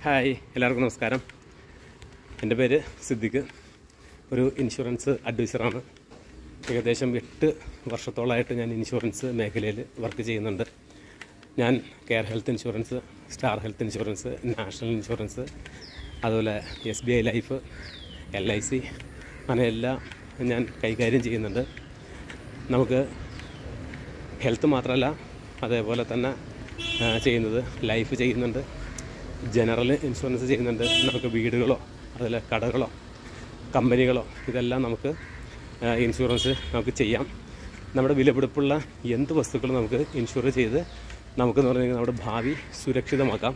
hi എല്ലാവർക്കും നമസ്കാരം എൻ്റെ പേര് സിദ്ദിഖ് ഒരു ഇൻഷുറൻസ് അഡ്വൈസറാണ് ഏകദേശം എട്ട് വർഷത്തോളമായിട്ട് ഞാൻ ഇൻഷുറൻസ് മേഖലയിൽ വർക്ക് ചെയ്യുന്നുണ്ട് ഞാൻ care health insurance star health insurance national insurance അതുപോലെ S B I life L I C അങ്ങനെ എല്ലാം ഞാൻ കൈകാര്യം ചെയ്യുന്നുണ്ട് നമുക്ക് ഹെൽത്ത് മാത്രമല്ല അതേപോലെ തന്നെ ആ, ചെയ്യുന്നത് ലൈഫ് ചെയ്യുന്നുണ്ട് ജനറൽ ഇൻഷുറൻസ് ചെയ്യുന്നുണ്ട് നമുക്ക് വീടുകളോ അതുപോലെ കടകളോ കമ്പനികളോ ഇതെല്ലാം നമുക്ക് ആ, ഇൻഷുറൻസ് നമുക്ക് ചെയ്യാം നമ്മുടെ വിലപിടിപ്പുള്ള എന്ത് വസ്തുക്കളും നമുക്ക് ഇൻഷുർ ചെയ്ത് നമുക്കെന്ന് പറഞ്ഞു കഴിഞ്ഞാൽ നമ്മുടെ ഭാവി സുരക്ഷിതമാക്കാം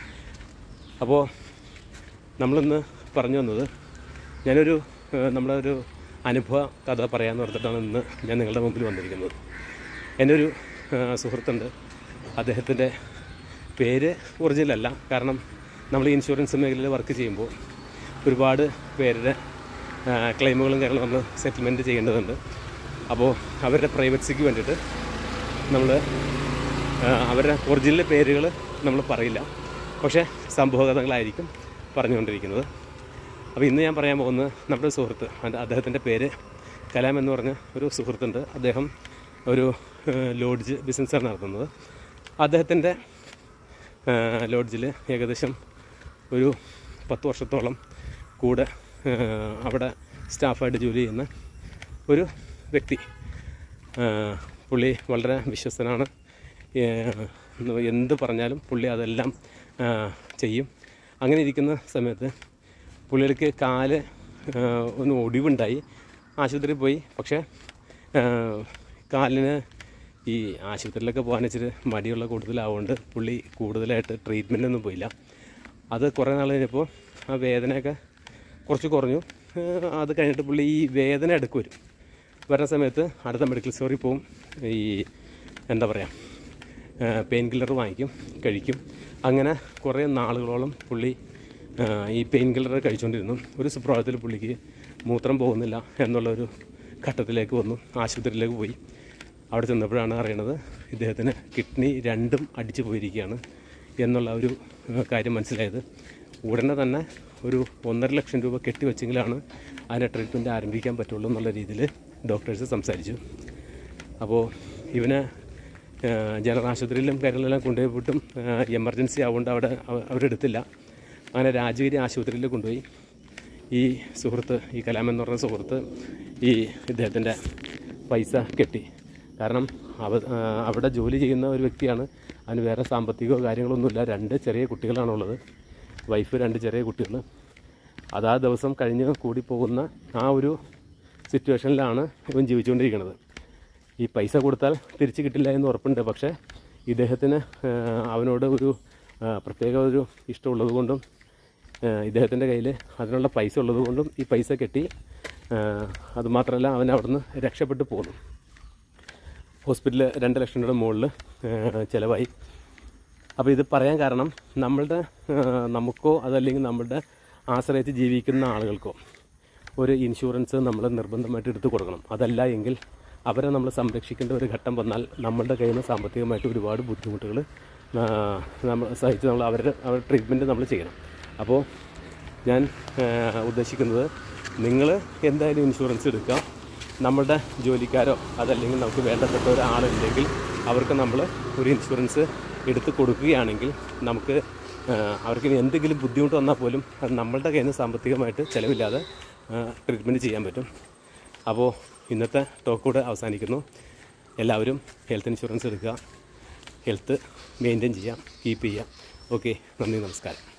അപ്പോൾ നമ്മളിന്ന് പറഞ്ഞു വന്നത് ഞാനൊരു ഏഹ്, നമ്മുടെ ഒരു അനുഭവ കഥ പറയാമെന്ന് ഓർത്തിട്ടാണ് ഇന്ന് ഞാൻ നിങ്ങളുടെ മുമ്പിൽ വന്നിരിക്കുന്നത് എൻ്റെ ഒരു ഏഹ്, സുഹൃത്തുണ്ട് അദ്ദേഹത്തിൻ്റെ പേര് ഒറിജിനലല്ല കാരണം നമ്മൾ ഈ ഇൻഷുറൻസ് മേഖലയിൽ വർക്ക് ചെയ്യുമ്പോൾ ഒരുപാട് പേരുടെ ഏഹ്, ക്ലെയിമുകളും കാര്യങ്ങളും നമ്മൾ സെറ്റിൽമെൻറ്റ് ചെയ്യേണ്ടതുണ്ട് അപ്പോൾ അവരുടെ പ്രൈവറ്റ്സിക്ക് വേണ്ടിയിട്ട് നമ്മൾ അവരുടെ ഒറിജിനൽ പേരുകൾ നമ്മൾ പറയില്ല പക്ഷേ സംഭവകഥകളായിരിക്കും പറഞ്ഞുകൊണ്ടിരിക്കുന്നത് അപ്പോൾ ഇന്ന് ഞാൻ പറയാൻ പോകുന്നത് നമ്മുടെ ഒരു സുഹൃത്ത് അത് അദ്ദേഹത്തിൻ്റെ പേര് കലാം എന്ന് പറഞ്ഞ ഒരു സുഹൃത്തുണ്ട് അദ്ദേഹം ഒരു ഏഹ്, ലോഡ്ജ് ബിസിനസ്സാണ് നടത്തുന്നത് അദ്ദേഹത്തിൻ്റെ ഏഹ്, ലോഡ്ജിൽ ഏകദേശം ഒരു പത്ത് വർഷത്തോളം കൂടെ ഏഹ്, അവിടെ സ്റ്റാഫായിട്ട് ജോലി ചെയ്യുന്ന ഒരു വ്യക്തി ഏഹ്, പുള്ളി വളരെ വിശ്വസ്തനാണ് ഏഹ്, എന്ത് പറഞ്ഞാലും പുള്ളി അതെല്ലാം ഏഹ്, ചെയ്യും അങ്ങനെ ഇരിക്കുന്ന സമയത്ത് പുള്ളിക്ക് കാല് ഏഹ്, ഒന്ന് ഒടിവുണ്ടായി ആശുപത്രിയിൽ പോയി പക്ഷേ ഏഹ്, കാലിന് ഈ ആശുപത്രിയിലൊക്കെ പോകാൻ ഇച്ചിരി മടിയുള്ള കൂടുതലാവുകൊണ്ട് പുള്ളി കൂടുതലായിട്ട് ട്രീറ്റ്മെൻറ്റൊന്നും പോയില്ല അത് കുറേ നാൾ കഴിഞ്ഞപ്പോൾ ആ വേദനയൊക്കെ കുറച്ച് കുറഞ്ഞു ഏഹ്, അത് കഴിഞ്ഞിട്ട് പുള്ളി ഈ വേദന ഇടയ്ക്ക് വരും വരുന്ന സമയത്ത് അടുത്ത മെഡിക്കൽ സ്റ്റോറിൽ പോവും ഈ എന്താ പറയുക പെയിൻ കില്ലർ വാങ്ങിക്കും കഴിക്കും അങ്ങനെ കുറേ നാളുകളോളം പുള്ളി ആ, ഈ പെയിൻ കില്ലർ കഴിച്ചുകൊണ്ടിരുന്നു ഒരു സുപ്രഭാതത്തിൽ പുള്ളിക്ക് മൂത്രം പോകുന്നില്ല എന്നുള്ളൊരു ഘട്ടത്തിലേക്ക് വന്നു ആശുപത്രിയിലേക്ക് പോയി അവിടെ ചെന്നപ്പോഴാണ് അറിയണത് ഇദ്ദേഹത്തിന് കിഡ്നി രണ്ടും അടിച്ചു പോയിരിക്കുകയാണ് എന്നുള്ള ഒരു ആ, കാര്യം മനസ്സിലായത് ഉടനെ തന്നെ ഒരു ഒന്നര ലക്ഷം രൂപ കെട്ടിവെച്ചെങ്കിലാണ് അതിൻ്റെ ട്രീറ്റ്മെൻറ്റ് ആരംഭിക്കാൻ പറ്റുള്ളൂ എന്നുള്ള രീതിയിൽ ഡോക്ടേഴ്സ് സംസാരിച്ചു അപ്പോൾ ഇവനെ ആ, ജനറൽ ആശുപത്രിയിലും കാര്യങ്ങളെല്ലാം കൊണ്ടുപോയിട്ടും എമർജൻസി ആവുകൊണ്ട് അവിടെ അവ- അവരെടുത്തില്ല അങ്ങനെ രാജഗിരി ആശുപത്രിയിൽ കൊണ്ടുപോയി ഈ സുഹൃത്ത് ഈ കലാം എന്ന് പറഞ്ഞ സുഹൃത്ത് ഈ ഇദ്ദേഹത്തിൻ്റെ പൈസ കെട്ടി കാരണം അവ ആ, അവിടെ ജോലി ചെയ്യുന്ന ഒരു വ്യക്തിയാണ് അതിന് വേറെ സാമ്പത്തികമോ കാര്യങ്ങളൊന്നുമില്ല രണ്ട് ചെറിയ കുട്ടികളാണുള്ളത് വൈഫ് രണ്ട് ചെറിയ കുട്ടികൾ അതാ ദിവസം കഴിഞ്ഞ് കൂടി പോകുന്ന ആ ഒരു സിറ്റുവേഷനിലാണ് ഇവൻ ജീവിച്ചുകൊണ്ടിരിക്കുന്നത് ഈ പൈസ കൊടുത്താൽ തിരിച്ച് കിട്ടില്ല എന്ന് ഉറപ്പുണ്ട് പക്ഷേ ഇദ്ദേഹത്തിന് ആ, അവനോട് ഒരു ആ, പ്രത്യേക ഒരു ഇഷ്ടമുള്ളത് കൊണ്ടും ആ, ഇദ്ദേഹത്തിൻ്റെ കയ്യിൽ അതിനുള്ള പൈസ ഉള്ളത് കൊണ്ടും ഈ പൈസ കെട്ടി ആ, അതുമാത്രമല്ല അവൻ അവിടുന്ന് രക്ഷപ്പെട്ടു പോന്നു ഹോസ്പിറ്റലിൽ രണ്ട് ലക്ഷം രൂപയുടെ മുകളിൽ ചിലവായി അപ്പോൾ ഇത് പറയാൻ കാരണം നമ്മളുടെ ആ, നമുക്കോ അതല്ലെങ്കിൽ നമ്മളുടെ ആശ്രയിച്ച് ജീവിക്കുന്ന ആളുകൾക്കോ ഒരു ഇൻഷുറൻസ് നമ്മൾ നിർബന്ധമായിട്ട് എടുത്തു കൊടുക്കണം അതല്ല എങ്കിൽ അവരെ നമ്മൾ സംരക്ഷിക്കേണ്ട ഒരു ഘട്ടം വന്നാൽ നമ്മളുടെ കയ്യിൽ നിന്ന് സാമ്പത്തികമായിട്ട് ഒരുപാട് ബുദ്ധിമുട്ടുകൾ നമ്മൾ സഹിച്ച് നമ്മൾ അവരുടെ അവരുടെ ട്രീറ്റ്മെൻറ്റ് നമ്മൾ ചെയ്യണം അപ്പോൾ ഞാൻ ആ, ഉദ്ദേശിക്കുന്നത് നിങ്ങൾ എന്തായാലും ഇൻഷുറൻസ് എടുക്കുക നമ്മളുടെ ജോലിക്കാരോ അതല്ലെങ്കിൽ നമുക്ക് വേണ്ടപ്പെട്ട ഒരാളുണ്ടെങ്കിൽ അവർക്ക് നമ്മൾ ഒരു ഇൻഷുറൻസ് എടുത്ത് കൊടുക്കുകയാണെങ്കിൽ നമുക്ക് ആ, അവർക്ക് ഇനി എന്തെങ്കിലും ബുദ്ധിമുട്ട് വന്നാൽ പോലും അത് നമ്മളുടെ കയ്യിൽ നിന്ന് സാമ്പത്തികമായിട്ട് ചിലവില്ലാതെ ട്രീറ്റ്മെൻറ്റ് ചെയ്യാൻ പറ്റും അപ്പോൾ ഇന്നത്തെ ടോക്ക് കൂടെ അവസാനിക്കുന്നു എല്ലാവരും ഹെൽത്ത് ഇൻഷുറൻസ് എടുക്കുക ഹെൽത്ത് മെയിൻറ്റെയിൻ ചെയ്യുക കീപ്പ് ചെയ്യുക ഓക്കെ നന്ദി നമസ്കാരം